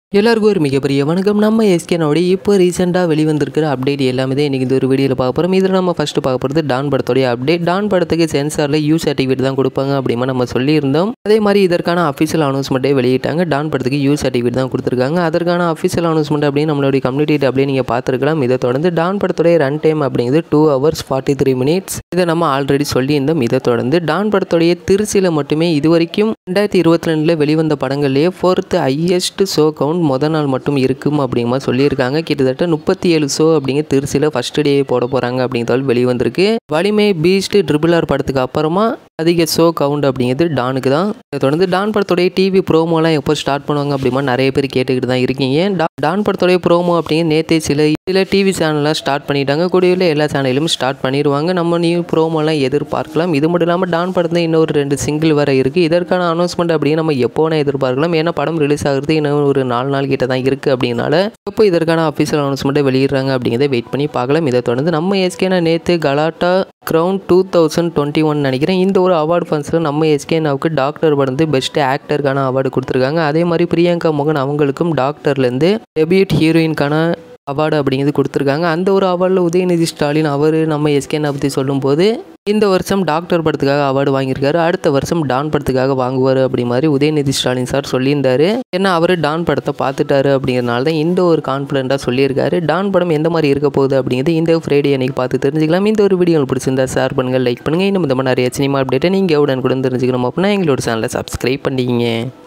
எல்லாருக்கும் ஒரு மிகப்பெரிய வணக்கம் நம்ம எஸ்கேனோட இப்போ ரீசெண்டாக வெளிவந்திருக்கிற அப்டேட் எல்லாமே தான் இன்றைக்கி இந்த ஒரு வீடியோவில் பார்க்க போகிறோம் இதில் நம்ம ஃபஸ்ட்டு பார்க்க போகிறது டான் படத்தோடைய அப்டேட் டான் படத்துக்கு சென்சாரில் யூ சர்டிஃபிகேட் தான் கொடுப்பாங்க அப்படிமா நம்ம சொல்லியிருந்தோம் அதே மாதிரி இதற்கான அஃபிஷியல் அனௌன்ஸ்மெண்ட்டே வெளியிட்டாங்க டான் படத்துக்கு யூ சர்டிஃபிகேட் தான் கொடுத்துருக்காங்க அதற்கான அஃபிஷியல் அனௌன்ஸ்மெண்ட் அப்படின்னு நம்மளுடைய கம்யூனிட்டி அப்படியே நீங்கள் பார்த்துருக்கலாம் இதை தொடர்ந்து டான் படத்துடைய ரன் டைம் அப்படிங்கிறது two hours forty three minutes இதை நம்ம ஆல்ரெடி சொல்லியிருந்தோம் இதை தொடர்ந்து டான் படத்துடைய திருச்சியில் மட்டுமே இது வரைக்கும் ரெண்டாயிரத்தி இருபத்தி ரெண்டில் வெளிவந்த படங்கள்லேயே ஃபோர்த்து ஹையஸ்ட் ஷோ கவுண்ட் முத நாள் மட்டும் இருக்கும் அப்படிங்கிற மாதிரி சொல்லியிருக்காங்க கிட்டத்தட்ட முப்பத்தி ஏழு ஷோ அப்படிங்கிற திருச்சியில் ஃபஸ்ட் டே போட போகிறாங்க அப்படிங்கிறது வெளிவந்திருக்கு வலிமை பீஸ்ட் ட்ரிபிள் ஆர் படத்துக்கு அப்புறமா அதிக ஷோ கவுண்ட் அப்படிங்கிறது டானுக்கு தான் இதை தொடர்ந்து டான் படத்துடைய டிவி ப்ரோமோலாம் எப்போ ஸ்டார்ட் பண்ணுவாங்க அப்படிமா நிறைய பேர் கேட்டுக்கிட்டு தான் இருக்கீங்க டா- டான் படத்துடைய ப்ரோமோ அப்படிங்கிற நேற்றே சில சில டிவி சேனல்லாம் ஸ்டார்ட் பண்ணிட்டாங்க கூடிய எல்லா சேனலும் ஸ்டார்ட் பண்ணிடுவாங்க நம்ம நியூ ப்ரோமோலாம் எதிர்பார்க்கலாம் இது மட்டும் இல்லாமல் டான் படத்தில் இன்னொரு ரெண்டு சிங்கிள் வர இருக்குது இதற்கான அனௌன்ஸ்மெண்ட் அப்படின்னு நம்ம எப்போ வேணால் எதிர்பார்க்கலாம் ஏன்னா படம் ரிலீஸ் ஆகுறது இன்னும் ஒரு நாலு நாள் கிட்ட தான் இருக்குது அப்படின்னால எப்போ இதற்கான அஃபிஷியல் அனௌன்ஸ்மெண்ட்டை வெளியிடுறாங்க அப்படிங்கிறத வெயிட் பண்ணி பார்க்கலாம் இதை தொடர்ந்து நம்ம எஸ்கேனா நேற்று Galatta crown two thousand twenty one நினைக்கிறேன் இந்த ஒரு அவார்டு ஃபங்க்ஷனில் நம்ம எஸ்கேனாவுக்கு டாக்டர் வந்து பெஸ்ட் ஆக்டருக்கான அவார்டு கொடுத்துருக்காங்க அதே மாதிரி பிரியங்கா மோகன் அவங்களுக்கும் டாக்டர்லேருந்து டெபியூட் ஹீரோயின்கான அவார்டு அப்படிங்கிறது கொடுத்துருக்காங்க அந்த ஒரு அவார்டில் உதயநிதி ஸ்டாலின் அவர் நம்ம எஸ்கேனை பற்றி சொல்லும்போது இந்த வருஷம் டாக்டர் படத்துக்காக அவார்டு வாங்கியிருக்காரு அடுத்த வருஷம் டான் படத்துக்காக வாங்குவார் அப்படி மாதிரி உதயநிதி ஸ்டாலின் சார் சொல்லியிருந்தாரு ஏன்னா அவர் டான் படத்தை பார்த்துட்டாரு அப்படிங்கிறனால தான் இந்த ஒரு கான்ஃபிடென்ட்டாக சொல்லியிருக்காரு டான் படம் எந்த மாதிரி இருக்க போகுது அப்படிங்கிறது இந்த ஃப்ரைடே அன்னைக்கு பார்த்து தெரிஞ்சுக்கலாம் இந்த ஒரு வீடியோ உங்களுக்கு பிடிச்சிருந்தா ஷேர் பண்ணுங்கள் லைக் பண்ணுங்கள் இன்னும் இந்த மாதிரி நிறைய சினிமா அப்டேட்டை நீங்கள் உடனுக்குடன் தெரிஞ்சுக்கணும் அப்படின்னா எங்களோட சேனலை சப்ஸ்கிரைப் பண்ணிக்கிங்க